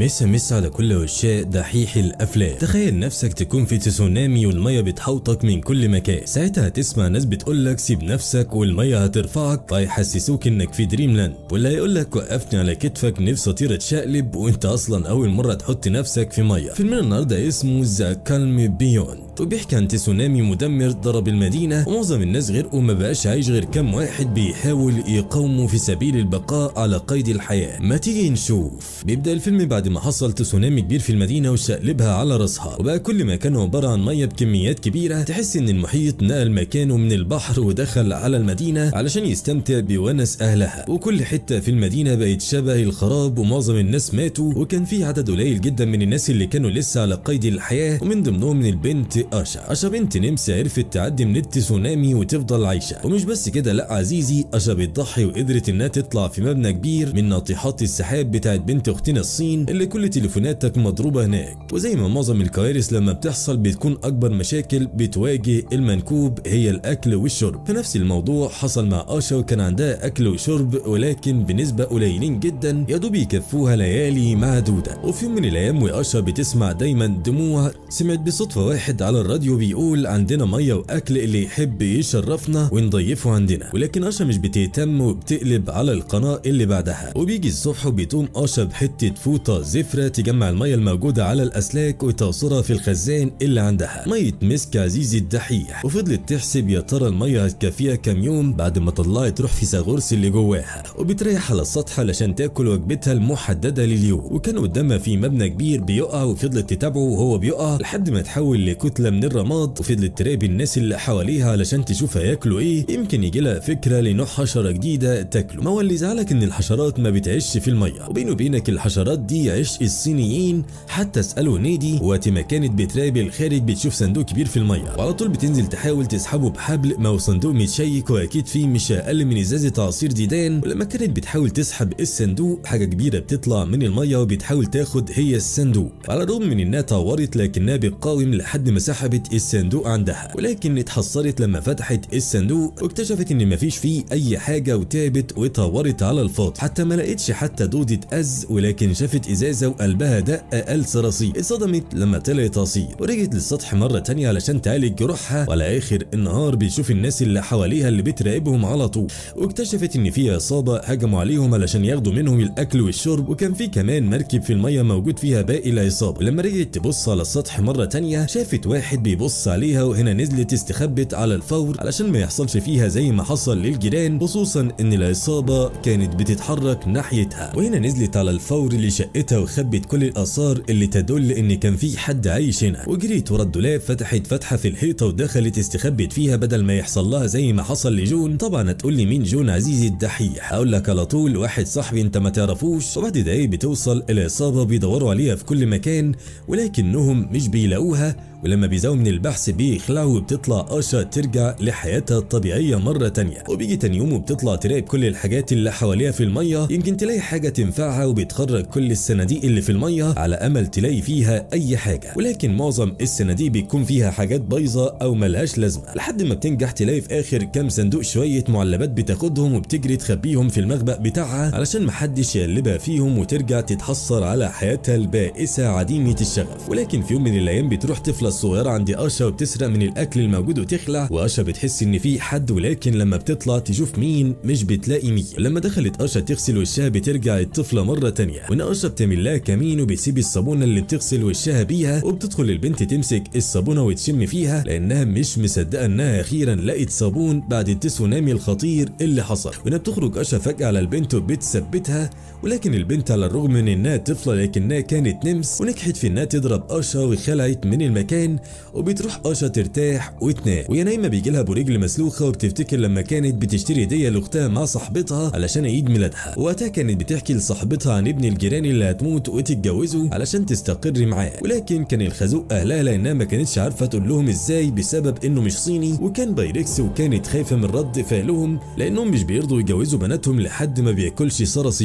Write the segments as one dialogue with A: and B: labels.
A: مسا مسا على كل عشاق دحيح الافلام تخيل نفسك تكون في تسونامي والميه بتحوطك من كل مكان ساعتها هتسمع ناس بتقولك سيب نفسك والميه هترفعك فيحسسوك انك في دريم لاند واللي هيقولك وقفني على كتفك نفسي اطير اتشقلب وانت اصلا اول مره تحط نفسك في ميه فيلمنا النهارده اسمه ذا كالم بيوند وبيحكي عن تسونامي مدمر ضرب المدينه ومعظم الناس غرقوا ما بقاش عايش غير كام واحد بيحاول يقاوموا في سبيل البقاء على قيد الحياه ما تيجي نشوف بيبدا الفيلم بعد ما حصل تسونامي كبير في المدينه وشقلبها على راسها وبقى كل مكان عباره عن ميه بكميات كبيره تحس ان المحيط نقل مكانه من البحر ودخل على المدينه علشان يستمتع بونس اهلها وكل حته في المدينه بقت شبه الخراب ومعظم الناس ماتوا وكان في عدد قليل جدا من الناس اللي كانوا لسه على قيد الحياه ومن ضمنهم من البنت اشا اشا بنت نمسا عرفت تعدي من التسونامي وتفضل عايشه ومش بس كده لا عزيزي اشا بتضحي وقدرت انها تطلع في مبنى كبير من ناطحات السحاب بتاعت بنت اختنا الصين اللي كل تليفوناتك مضروبه هناك وزي ما معظم الكوارث لما بتحصل بتكون اكبر مشاكل بتواجه المنكوب هي الاكل والشرب فنفس الموضوع حصل مع اشا وكان عندها اكل وشرب ولكن بنسبه قليلين جدا يا دوب يكفوها ليالي معدوده وفي يوم من الايام واشا بتسمع دايما دموع سمعت بصدفه واحد على الراديو بيقول عندنا ميه واكل اللي يحب يشرفنا ونضيفه عندنا ولكن اشا مش بتهتم وبتقلب على القناه اللي بعدها وبيجي الصبح وبتقوم اشا بحته فوطه زفره تجمع الميه الموجوده على الاسلاك وتعصرها في الخزان اللي عندها ميه مسك عزيزي الدحيح وفضلت تحسب يا ترى الميه هتكفيها كام يوم بعد ما طلعت روح في ساغورس اللي جواها وبتريح على السطح علشان تاكل وجبتها المحدده لليوم وكان قدامها في مبنى كبير بيقع وفضلت تتابعه وهو بيقع لحد ما تحول لكتله من الرماد وفضلت تراقب الناس اللي حواليها علشان تشوف هياكلوا ايه يمكن يجي لها فكره لنوع حشره جديده تاكله ما هو اللي زعلك ان الحشرات ما بتعيش في الميه وبينه وبينك الحشرات دي عشق الصينيين حتى اساله نادي وقت ما كانت بتراقب الخارج بتشوف صندوق كبير في الميه وعلى طول بتنزل تحاول تسحبه بحبل ما هو صندوق متشيك واكيد فيه مش اقل من ازازه عصير ديدان ولما كانت بتحاول تسحب الصندوق حاجه كبيره بتطلع من الميه وبتحاول تاخد هي الصندوق على الرغم من انها طورت لكنها بتقاوم لحد ما سحبت الصندوق عندها ولكن اتحسرت لما فتحت الصندوق واكتشفت ان مفيش فيه اي حاجه وتعبت وطورت على الفاضي حتى ما لقيتش حتى دوده از ولكن شافت ازازه وقلبها دق قال صراصير اتصدمت لما طلعت عصير ورجعت للسطح مره تانية علشان تعالج جروحها وعلى اخر النهار بتشوف الناس اللي حواليها اللي بتراقبهم على طول واكتشفت ان في عصابه هجموا عليهم علشان ياخدوا منهم الاكل والشرب وكان في كمان مركب في الميه موجود فيها باقي العصابه ولما رجعت تبص على السطح مره تانية شافت واحد بيبص عليها وهنا نزلت استخبت على الفور علشان ما يحصلش فيها زي ما حصل للجيران خصوصا ان العصابه كانت بتتحرك ناحيتها وهنا نزلت على الفور لشقتها وخبت كل الاثار اللي تدل ان كان في حد عايش هنا وجريت ورا الدولاب فتحت فتحه في الحيطه ودخلت استخبت فيها بدل ما يحصل لها زي ما حصل لجون طبعا هتقول لي مين جون عزيزي الدحيح هقول لك على طول واحد صاحبي انت ما تعرفوش وبعد دقايق بتوصل العصابه بيدوروا عليها في كل مكان ولكنهم مش بيلاقوها ولما بيزاوا من البحث بيخلعوا وبتطلع اشا ترجع لحياتها الطبيعيه مره تانية وبيجي تاني يوم وبتطلع تراقب كل الحاجات اللي حواليها في الميه يمكن تلاقي حاجه تنفعها وبتخرج كل الصناديق اللي في الميه على امل تلاقي فيها اي حاجه ولكن معظم الصناديق بيكون فيها حاجات بايظه او ملهاش لازمه لحد ما بتنجح تلاقي في اخر كام صندوق شويه معلبات بتاخدهم وبتجري تخبيهم في المخبأ بتاعها علشان محدش يقلبها فيهم وترجع تتحسر على حياتها البائسه عديمه الشغف ولكن في يوم من الايام بتروح طفله الصغيرة عند أشا وبتسرق من الأكل الموجود وتخلع وأشا بتحس إن في حد ولكن لما بتطلع تشوف مين مش بتلاقي مين لما دخلت أشا تغسل وشها بترجع الطفلة مرة تانية وإن أشا بتعمل لها كمين وبتسيب الصابونة اللي بتغسل وشها بيها وبتدخل البنت تمسك الصابونة وتشم فيها لأنها مش مصدقة إنها أخيرا لقت صابون بعد التسونامي الخطير اللي حصل وإنها بتخرج أشا فجأة على البنت وبتثبتها ولكن البنت على الرغم من إنها طفلة لكنها كانت نمس ونجحت في إنها تضرب أشا وخلعت من المكان وبتروح اشا ترتاح وتنام وهي نايمه بيجي لها ابو رجل مسلوخه وبتفتكر لما كانت بتشتري هديه لاختها مع صاحبتها علشان عيد ميلادها وقتها كانت بتحكي لصاحبتها عن ابن الجيران اللي هتموت وتتجوزه علشان تستقر معاه ولكن كان الخازوق اهلها لانها ما كانتش عارفه تقول لهم ازاي بسبب انه مش صيني وكان بايركس وكانت خايفه من رد فعلهم لانهم مش بيرضوا يجوزوا بناتهم لحد ما بياكلش صراصير ولما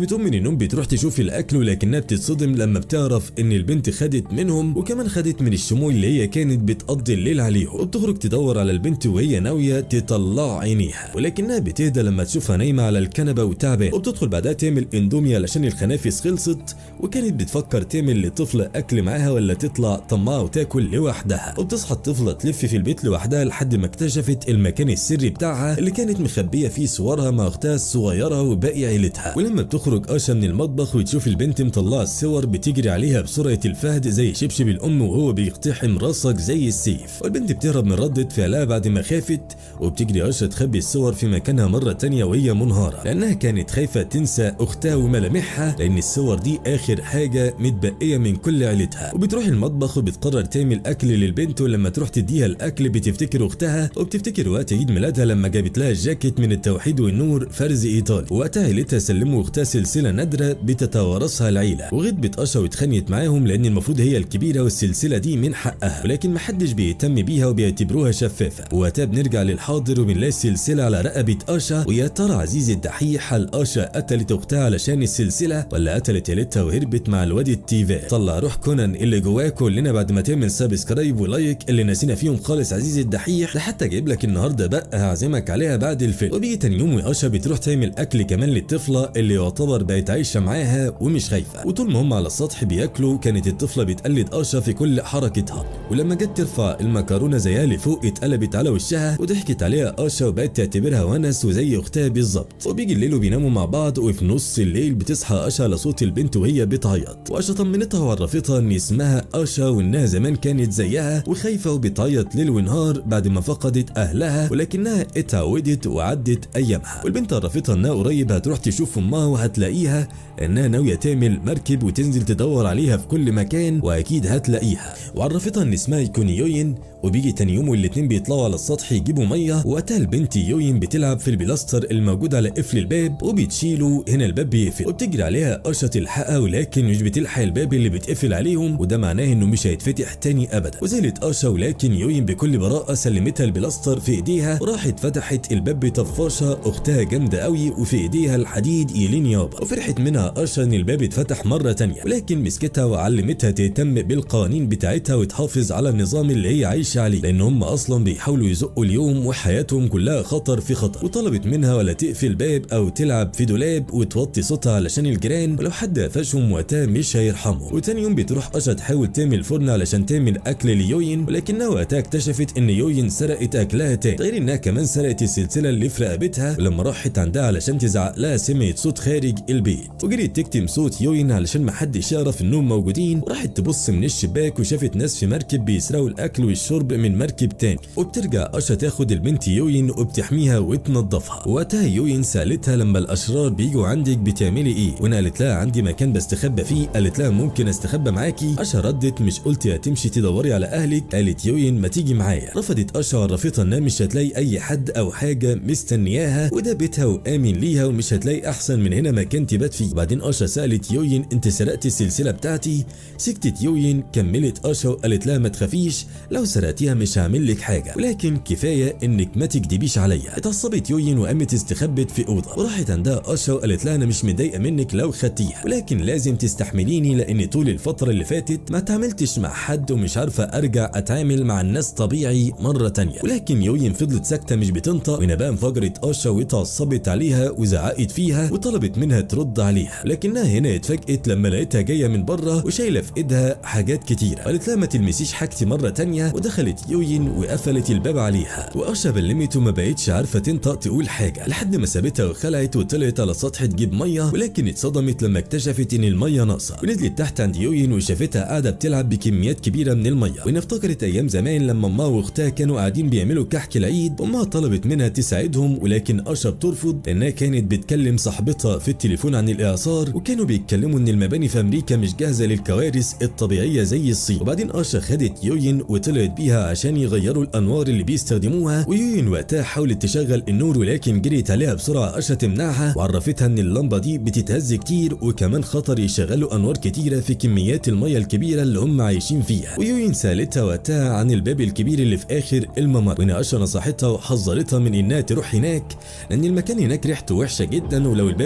A: بتقوم من النوم بتروح تشوف الاكل ولكنها بتتصدم لما بتعرف ان البنت خدت منهم وكمان خدت من الشموع اللي هي كانت بتقضي الليل عليهم وبتخرج تدور على البنت وهي ناويه تطلع عينيها ولكنها بتهدى لما تشوفها نايمه على الكنبه وتعبان وبتدخل بعدها تعمل اندومي علشان الخنافس خلصت وكانت بتفكر تعمل للطفله اكل معاها ولا تطلع طماعه وتاكل لوحدها وبتصحى الطفله تلف في البيت لوحدها لحد ما اكتشفت المكان السري بتاعها اللي كانت مخبيه فيه صورها مع اختها الصغيره وباقي عيلتها ولما بتخرج اشا من المطبخ وتشوف البنت مطلعه الصور بتجري عليها بسرعه الفهد زي شبشب الام وهو بيقتحم راسك زي السيف والبنت بتهرب من ردة فعلها بعد ما خافت وبتجري اشا تخبي الصور في مكانها مره تانية وهي منهاره لانها كانت خايفه تنسى اختها وملامحها لان الصور دي اخر حاجه متبقيه من كل عيلتها وبتروح المطبخ وبتقرر تعمل اكل للبنت ولما تروح تديها الاكل بتفتكر اختها وبتفتكر وقت عيد ميلادها لما جابت لها جاكيت من التوحيد والنور فرز ايطالي وقتها عيلتها سلموا اختها سلسله نادره بتتوارثها العيله وغضبت اشا واتخانقت معاهم لان المفروض هي الكبيره والسلسله دي من حقها ولكن محدش بيهتم بيها وبيعتبروها شفافه وقتها بنرجع للحاضر وبنلاقي السلسله على رقبه اشا ويا ترى عزيز الدحيح هل اشا قتلت اختها علشان السلسله ولا قتلت عيلتها وهربت مع الواد التيفا طلع روح كونان اللي جواه كلنا بعد ما تعمل سبسكرايب ولايك اللي ناسينا فيهم خالص عزيز الدحيح ده حتى جايب لك النهارده بقى هعزمك عليها بعد الفيلم وبيجي تاني يوم واشا بتروح تعمل اكل كمان للطفله اللي يعتبر بقت عايشه معاها ومش خايفه وطول ما هم على السطح بياكلوا كانت الطفله بتقلد اشا في كل حركتها ولما جت ترفع المكرونه زيها لفوق اتقلبت على وشها وضحكت عليها اشا وبقت تعتبرها ونس وزي اختها بالظبط وبيجي الليل وبيناموا مع بعض وفي نص الليل بتصحى اشا على صوت البنت وهي بتعيط واشا طمنتها وعرفتها ان اسمها اشا وانها زمان كانت زيها وخايفه وبتعيط ليل ونهار بعد ما فقدت اهلها ولكنها اتعودت وعدت ايامها والبنت عرفتها انها قريب هتروح تشوف امها وهتلاقيها انها ناويه تعمل مركب وتنزل تدور عليها في كل مكان واكيد هتلاقيها وعرفتها ان اسمها يكون يوين وبيجي تاني يوم والاتنين بيطلعوا على السطح يجيبوا ميه وقتها البنت يوين بتلعب في البلاستر الموجود على قفل الباب وبتشيله هنا الباب بيقفل وبتجري عليها قشه تلحقها ولكن مش بتلحق الباب اللي بيتقفل عليهم وده معناه انه مش هيتفتح تاني ابدا وزعلت قشه ولكن يوين بكل براءه سلمتها البلاستر في ايديها وراحت فتحت الباب بطفاشه اختها جامده قوي وفي ايديها الحديد ايلين يابا وفرحت منها قشه ان الباب اتفتح مره تانيه ولكن مسكتها وعلمتها تهتم بالقوانين بتاعتها وتحافظ على النظام اللي هي عايشه عليه لان هم اصلا بيحاولوا يزقوا اليوم وحياتهم كلها خطر في خطر وطلبت منها ولا تقفل باب او تلعب في دولاب وتوطي صوتها علشان الجيران ولو حد قفشهم وقتها مش هيرحمهم وتاني يوم بتروح قشه تحاول تعمل فرن علشان تعمل اكل ليوين ولكنها وقتها اكتشفت ان يوين سرقت اكلها تاني غير انها كمان سرقت السلسله اللي في رقبتها ولما راحت عندها علشان تزعق لها سمعت صوت خارج البيت وجريت تكتم صوت يوين علشان محدش يعرف انهم موجودين وراحت تبص من الشباك وشافت ناس في مركب بيسرقوا الاكل والشرب من مركب تاني وبترجع اشا تاخد البنت يوين وبتحميها وتنظفها وقتها يوين سالتها لما الاشرار بيجوا عندك بتعملي ايه وانا قالت لها عندي مكان بستخبى فيه قالت لها ممكن استخبى معاكي اشا ردت مش قلتي هتمشي تدوري على اهلك قالت يوين ما تيجي معايا رفضت اشا وعرفتها انها مش هتلاقي اي حد او حاجه مستنياها وده بيتها وامن ليها ومش هتلاقي احسن من هنا مكان تبات فيه بعدين اشا سالت يوين انت سرقت السلسله بتاعتي سكتت يوين كملت اشا وقالت لها ما تخافيش لو سرقتيها مش هعمل لك حاجه ولكن كفايه انك ما تكدبيش عليا اتعصبت يوين وقامت استخبت في اوضه وراحت عندها اشا وقالت لها انا مش متضايقه منك لو خدتيها ولكن لازم تستحمليني لان طول الفتره اللي فاتت ما اتعاملتش مع حد ومش عارفه ارجع اتعامل مع الناس طبيعي مره تانية ولكن يوين فضلت ساكته مش بتنطق وهنا بقى انفجرت اشا واتعصبت عليها وزعقت فيها وطلبت منها ترد عليها لكنها هنا اتفاجئت لما لقيتها جايه من بره وشايله في ايدها حاجات كتيره قالت لها ما تلمسيش حاجتي مره تانية ودخلت يوين وقفلت الباب عليها واشا بلمت وما بقتش عارفه تنطق تقول حاجه لحد ما سابتها وخلعت وطلعت على السطح تجيب ميه ولكن اتصدمت لما اكتشفت ان الميه ناقصه ونزلت تحت عند يوين وشافتها قاعده بتلعب بكميات كبيره من الميه وهنا افتكرت ايام زمان لما امها واختها كانوا قاعدين بيعملوا كحك العيد امها طلبت منها تساعدهم ولكن اشا بترفض انها كانت بتكلم صاحبتها في التليفون عن الاعصار وكانوا بيتكلموا ان المباني في امريكا مش جاهزه للكوارث الطبيعيه زي الصين وبعدين اشا خدت يوين وطلعت بيها عشان يغيروا الانوار اللي بيستخدموها ويوين وقتها حاولت تشغل النور ولكن جريت عليها بسرعه اشا تمنعها وعرفتها ان اللمبه دي بتتهز كتير وكمان خطر يشغلوا انوار كتيره في كميات الميه الكبيره اللي هم عايشين فيها ويوين سالتها وقتها عن الباب الكبير اللي في اخر الممر وهنا اشا نصحتها وحذرتها من انها تروح هناك لان المكان هناك ريحته وحشه جدا ولو الباب اتفتح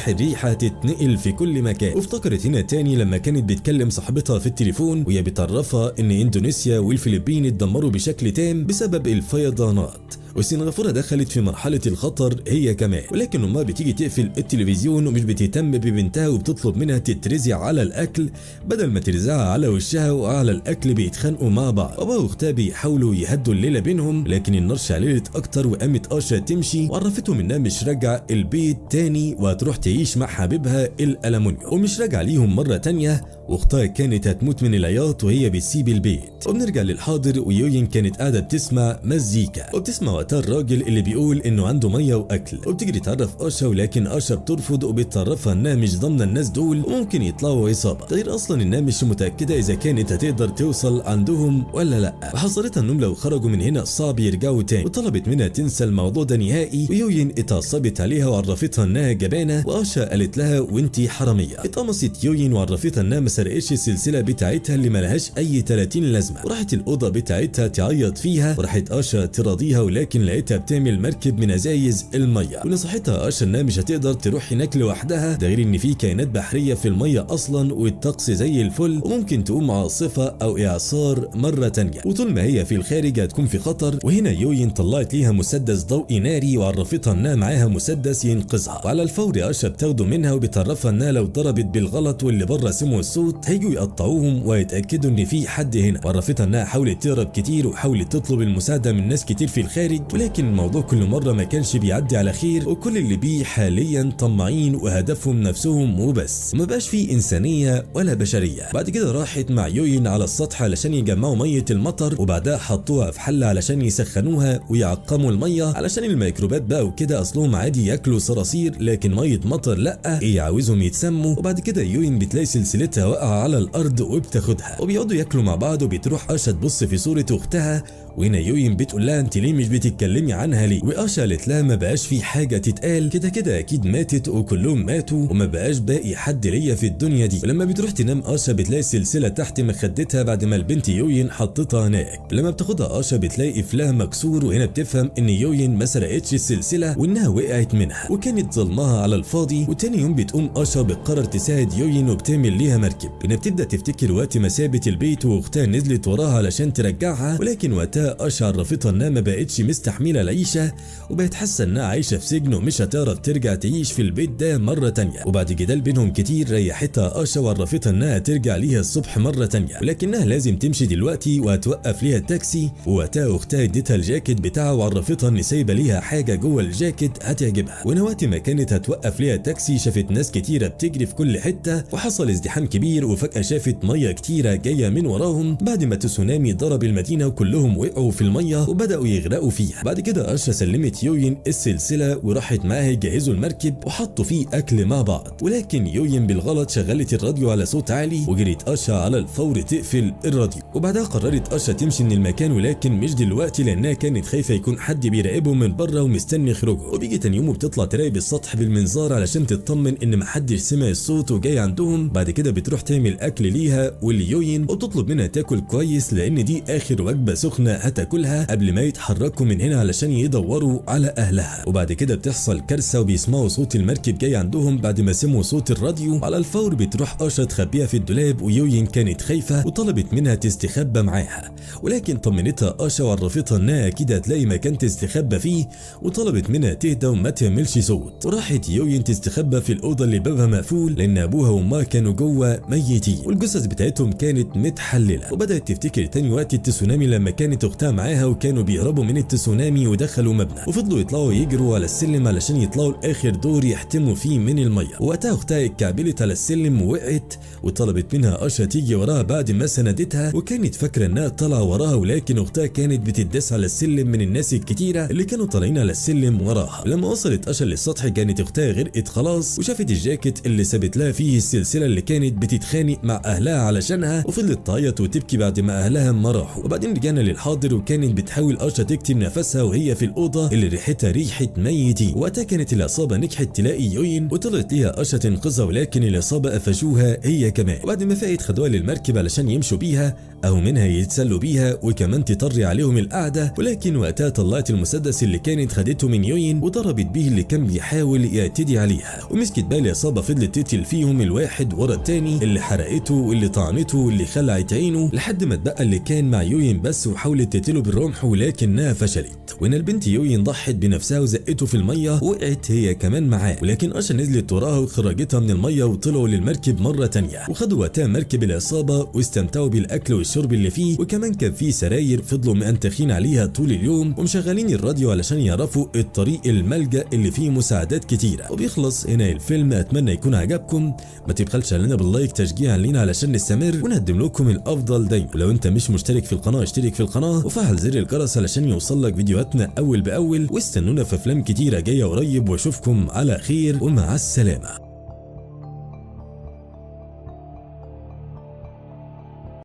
A: تفتح الريحه تتنقل في كل مكان وافتكرت هنا تاني لما كانت بتكلم صاحبتها في التليفون وهي بتعرفها ان اندونيسيا والفلبين اتدمروا بشكل تام بسبب الفيضانات وسنغافورة دخلت في مرحلة الخطر هي كمان ولكن أمها بتيجي تقفل التلفزيون ومش بتهتم ببنتها وبتطلب منها تترزع على الأكل بدل ما ترزعها على وشها وعلى الأكل بيتخانقوا مع بعض بابا وأختها بيحاولوا يهدوا الليلة بينهم لكن النار شعللت أكتر وقامت آشا تمشي وعرفتهم إنها مش راجعة البيت تاني وهتروح تعيش مع حبيبها الألمونيوم ومش راجعة ليهم مرة تانية واختها كانت هتموت من العياط وهي بتسيب البيت وبنرجع للحاضر ويوين كانت قاعده بتسمع مزيكا وبتسمع وقتها الراجل اللي بيقول انه عنده ميه واكل وبتجري تعرف اشا ولكن اشا بترفض وبتعرفها انها مش ضامنه الناس دول وممكن يطلعوا عصابه غير اصلا انها مش متاكده اذا كانت هتقدر توصل عندهم ولا لا وحذرتها انهم لو خرجوا من هنا صعب يرجعوا تاني وطلبت منها تنسى الموضوع ده نهائي ويوين اتعصبت عليها وعرفتها انها جبانه واشا قالت لها وانتي حراميه اتقمصت يوين وعرفتها انها ما سرقتش السلسله بتاعتها اللي ملهاش اي 30 لازمه وراحت الاوضه بتاعتها تعيط فيها وراحت اشا تراضيها ولكن لقيتها بتعمل مركب من ازايز الميه ونصحتها اشا انها مش هتقدر تروح هناك لوحدها ده غير ان في كائنات بحريه في الميه اصلا والطقس زي الفل وممكن تقوم عاصفه او اعصار مره تانية وطول ما هي في الخارج هتكون في خطر وهنا يوين طلعت ليها مسدس ضوئي ناري وعرفتها انها معاها مسدس ينقذها وعلى الفور اشا بتاخده منها وبتعرفها انها لو ضربت بالغلط واللي بره سمعوا الصوت هيجوا يقطعوهم ويتاكدوا ان في حد هنا وعرفتها انها حاولت تهرب كتير وحاولت تطلب المساعده من ناس كتير في الخارج ولكن الموضوع كل مره ما كانش بيعدي على خير وكل اللي بيه حاليا طماعين وهدفهم نفسهم وبس ما بقاش في انسانيه ولا بشريه بعد كده راحت مع يوين على السطح علشان يجمعوا ميه المطر وبعدها حطوها في حله علشان يسخنوها ويعقموا الميه علشان الميكروبات بقى وكده اصلهم عادي ياكلوا صراصير لكن ميه مطر لا ايه عاوزهم يتسموا وبعد كده يوين بتلاقي سلسلتها واقعه على الارض وبتاخدها وبيقعدوا ياكلوا مع بعض وبتروح اشا تبص في صوره اختها وهنا يوين بتقول لها انت ليه مش بتتكلمي عنها ليه واشا قالت لها ما بقاش في حاجه تتقال كده كده اكيد ماتت وكلهم ماتوا وما بقاش باقي حد ليا في الدنيا دي ولما بتروح تنام اشا بتلاقي السلسله تحت مخدتها بعد ما البنت يوين حطتها هناك لما بتاخدها اشا بتلاقي قفلها مكسور وهنا بتفهم ان يوين ما سرقتش السلسله وانها وقعت منها وكانت ظلمها على الفاضي وتاني يوم بتقوم اشا بتقرر تساعد يوين وبتعمل ليها مركب هنا بتبدا تفتكر وقت ما سابت البيت واختها نزلت وراها علشان ترجعها ولكن وقتها اشا عرفتها انها ما بقتش مستحمله العيشه وبقت حاسه انها عايشه في سجن ومش هتعرف ترجع تعيش في البيت ده مره تانية وبعد جدال بينهم كتير ريحتها اشا وعرفتها انها ترجع ليها الصبح مره تانية ولكنها لازم تمشي دلوقتي وهتوقف ليها التاكسي ووقتها اختها اديتها الجاكيت بتاعها وعرفتها ان سايبه ليها حاجه جوه الجاكيت هتعجبها وهنا وقت ما كانت هتوقف ليها التاكسي شافت ناس كتيره بتجري في كل حته وحصل ازدحام كبير وفجاه شافت ميه كتيره جايه من وراهم بعد ما تسونامي ضرب المدينه وكلهم وقعوا في الميه وبداوا يغرقوا فيها بعد كده اشا سلمت يوين السلسله وراحت معاها يجهزوا المركب وحطوا فيه اكل مع بعض ولكن يوين بالغلط شغلت الراديو على صوت عالي وجريت اشا على الفور تقفل الراديو وبعدها قررت اشا تمشي من المكان ولكن مش دلوقتي لانها كانت خايفه يكون حد بيراقبهم من بره ومستني يخرجوا وبيجي تاني يوم وبتطلع تراقب السطح بالمنظار علشان تطمن ان محدش سمع الصوت وجاي عندهم بعد كده بتروح تعمل اكل ليها وليوين وتطلب منها تاكل كويس لان دي اخر وجبه سخنه هتاكلها قبل ما يتحركوا من هنا علشان يدوروا على اهلها وبعد كده بتحصل كارثه وبيسمعوا صوت المركب جاي عندهم بعد ما سمعوا صوت الراديو على الفور بتروح اشا تخبيها في الدولاب ويوين كانت خايفه وطلبت منها تستخبى معاها ولكن طمنتها اشا وعرفتها انها اكيد هتلاقي مكان تستخبى فيه وطلبت منها تهدى وما تعملش صوت وراحت يوين تستخبى في الاوضه اللي بابها مقفول لان ابوها وامها كانوا جوه ميتين والجثث بتاعتهم كانت متحلله وبدات تفتكر تاني وقت التسونامي لما كانت اختها معاها وكانوا بيهربوا من التسونامي ودخلوا مبنى وفضلوا يطلعوا يجروا على السلم علشان يطلعوا لاخر دور يحتموا فيه من الميه وقتها اختها اتكعبلت على السلم ووقعت وطلبت منها اشا تيجي وراها بعد ما سندتها وكانت فاكره انها طالعه وراها ولكن اختها كانت بتداس على السلم من الناس الكتيره اللي كانوا طالعين على السلم وراها لما وصلت اشا للسطح كانت اختها غرقت خلاص وشافت الجاكيت اللي سابت لها فيه السلسله اللي كانت بتتخانق مع اهلها علشانها وفضلت تعيط وتبكي بعد ما اهلها ما راحوا وبعدين رجعنا للحاضر وكانت بتحاول اشا تكتم نفسها وهي في الاوضه اللي ريحتها ريحه ميتين وقتها كانت العصابه نجحت تلاقي يوين وطلعت ليها اشا تنقذها ولكن العصابه قفشوها هي كمان وبعد ما فاقت خدوها للمركب علشان يمشوا بيها او منها يتسلوا بيها وكمان تطري عليهم القعده ولكن وقتها طلعت المسدس اللي كانت خدته من يوين وضربت بيه اللي كان بيحاول يعتدي عليها ومسكت بقى العصابه فضلت تقتل فيهم الواحد ورا التاني اللي حرقته واللي طعنته واللي خلعت عينه لحد ما اتبقى اللي كان مع يوين بس وحاولت تقتله بالرمح ولكنها فشلت وهنا البنت يوين ضحت بنفسها وزقته في الميه وقعت هي كمان معاه ولكن اشا نزلت وراها وخرجتها من الميه وطلعوا للمركب مره تانية وخدوا وقتها مركب العصابه واستمتعوا بالاكل والشرب اللي فيه وكمان كان فيه سراير فضلوا مأنتخين عليها طول اليوم ومشغلين الراديو علشان يعرفوا الطريق الملجأ اللي فيه مساعدات كتيرة وبيخلص هنا الفيلم اتمنى يكون عجبكم ما تبخلش علينا باللايك تشجيعا لينا علشان نستمر ونقدم لكم الافضل دايما ولو انت مش مشترك في القناه اشترك في القناه وفعل زر الجرس علشان يوصل لك فيديوهاتنا اول باول واستنونا في افلام كتيره جايه قريب واشوفكم على خير ومع السلامه